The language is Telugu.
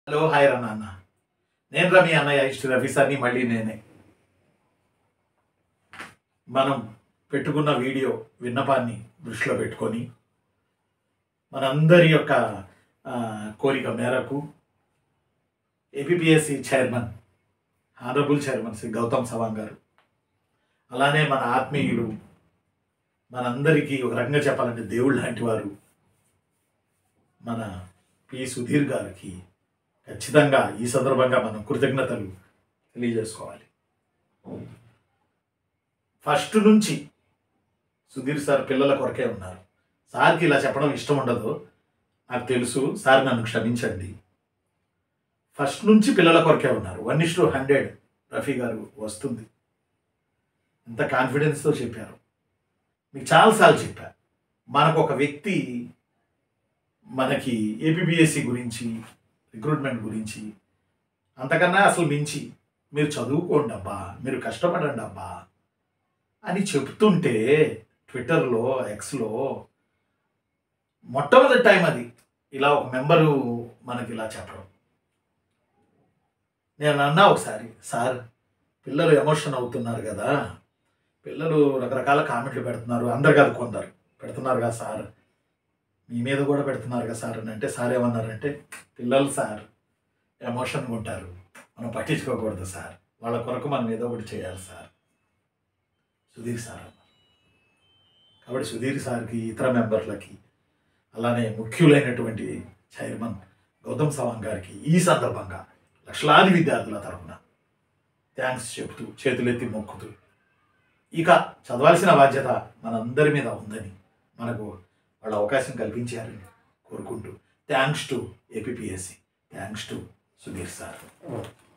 హలో హాయ్ రా నాన్న నేను రమి అన్నయ్య ఇష్ట రవి సార్ని మళ్ళీ నేనే మనం పెట్టుకున్న వీడియో విన్నపాన్ని దృష్టిలో పెట్టుకొని మనందరి యొక్క ఆ, కోరిక మేరకు APSC chairman honourable chairman Shri Gautam Sawang గారు అలానే మన ఆత్మీయులు మనందరికీ ఒక రకంగా చెప్పాలంటే దేవుళ్ళు లాంటి వారు మన పి సుధీర్ గారికి ఖచ్చితంగా ఈ సందర్భంగా మనం కృతజ్ఞతలు తెలియజేసుకోవాలి ఫస్ట్ నుంచి సుధీర్ సార్ పిల్లల కొరకే ఉన్నారు సార్కి ఇలా చెప్పడం ఇష్టం ఉండదు నాకు తెలుసు సార్ నన్ను క్షమించండి ఫస్ట్ నుంచి పిల్లల కొరకే ఉన్నారు one is to hundred Rafi గారు వస్తుంది ఎంత కాన్ఫిడెన్స్తో చెప్పారు మీకు చాలాసార్లు చెప్పారు మనకు ఒక వ్యక్తి మనకి ఏపీబిఎస్సి గురించి రిక్రూట్మెంట్ గురించి అంతకన్నా అసలు మించి మీరు చదువుకోండి అబ్బా మీరు కష్టపడండి అబ్బా అని చెప్తుంటే ట్విట్టర్లో ఎక్స్లో మొట్టమొదటి టైం అది ఇలా ఒక మెంబరు మనకి ఇలా చెప్పడం నేను అన్నా ఒకసారి సార్ పిల్లలు ఎమోషన్ అవుతున్నారు కదా పిల్లలు రకరకాల కామెంట్లు పెడుతున్నారు అందరు కాదు కొందరు పెడుతున్నారు కదా సార్ మీ మీద కూడా పెడుతున్నారు కదా సార్ అని అంటే సార్ ఏమన్నారంటే పిల్లలు సార్ ఎమోషన్గా ఉంటారు మనం పట్టించుకోకూడదు సార్ వాళ్ళ కొరకు మనం ఏదో ఒకటి చేయాలి సార్ సుధీర్ సార్ అన్నారు కాబట్టి సుధీర్ సార్కి ఇతర మెంబర్లకి అలానే ముఖ్యులైనటువంటి చైర్మన్ గౌతమ్ సవాంగ్ గారికి ఈ సందర్భంగా లక్షలాది విద్యార్థుల తరఫున థ్యాంక్స్ చెబుతూ చేతులెత్తి మొక్కుతూ ఇక చదవాల్సిన బాధ్యత మనందరి మీద ఉందని మనకు వాళ్ళ అవకాశం కల్పించారని కోరుకుంటూ thanks to APSC thanks to Sudheer sir